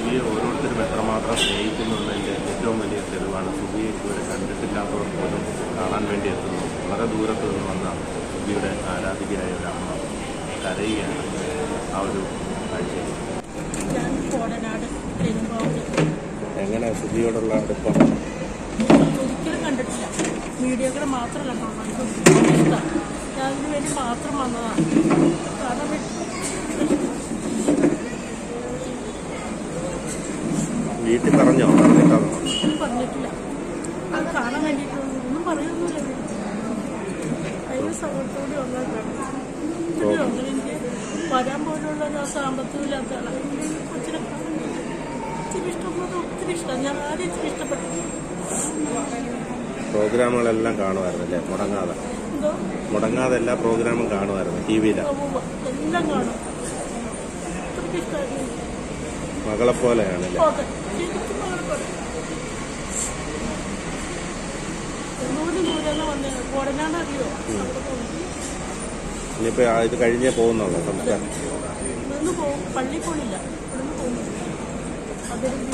സുബിയെ ഓരോരുത്തരും എത്രമാത്രം സ്നേഹിക്കുന്നുള്ളതിൻ്റെ ഏറ്റവും വലിയ തെളിവാണ് സുബിയെ ഇതുവരെ കണ്ടിട്ടില്ലാത്തവർ പോലും കാണാൻ വേണ്ടി എത്തുന്നു വളരെ ദൂരത്ത് നിന്ന് വന്ന സുബിയുടെ ആരാധികയായ ഒരു അമ്മ കരയുകയാണ് ആ ഒരു കാഴ്ചയിൽ ഞാൻ കോടനാട് പെരുമ്പാവൂർ എങ്ങനെ സുബിയോടുള്ള അടുപ്പം ഒരിക്കലും കണ്ടിട്ടില്ല വീഡിയോകൾ മാത്രം കണ്ടോളൂ എനിക്ക് ഒത്തിരി ഇഷ്ടമാണ് ഞാൻ അതിന് വേണ്ടി മാത്രം വന്നതാണ് കാരണം വീട്ടിൽ പറഞ്ഞോ പറഞ്ഞിട്ടാണോ ഒന്നും പറഞ്ഞിട്ടില്ല അത് കാണാൻ വേണ്ടിയിട്ട് ഒന്നും പറയുന്നില്ല ഭയങ്കര സൗകര്യത്തോടെ വന്നതാണ് ഒത്തിരി ഉണ്ട്. എനിക്ക് വരാൻ പോലുള്ള ഒരു സാമ്പത്തികം ഇല്ലാത്ത ആളാണ് എനിക്ക് കൊച്ചിനെ കാണാൻ വേണ്ടി ഒത്തിരി ഇഷ്ടപ്പെട്ടത് ഒത്തിരി ഇഷ്ടമാണ് ഞാൻ ആരും ഇത്തിരി ഇഷ്ടപ്പെട്ടു പ്രോഗ്രാമുകളെല്ലാം കാണുമായിരുന്നു അല്ലേ മുടങ്ങാതെ എന്തോ മുടങ്ങാതെ എല്ലാ പ്രോഗ്രാമും കാണുമായിരുന്നു ടി വിയിലാണ് ഉവ്വ് എല്ലാം കാണും അത്രയ്ക്ക് ഇഷ്ടമായിരുന്നു മകളെ പോലെയാണ് അല്ലേ ഓക്കെ ശരിക്കും അങ്ങനെ പറയാം ഒന്നുകൂടി ദൂരെന്ന് വന്നേ കോടനാട് അറിയോ അവിടെ പോകും ഇനിയിപ്പോ ആ ഇത് കഴിഞ്ഞേ പോകുന്നുള്ളൂ സംസ്കാരം ഇവിടുന്ന് പോകും പള്ളി പോണില്ല ഇവിടുന്ന് പോകുന്നു അതൊരു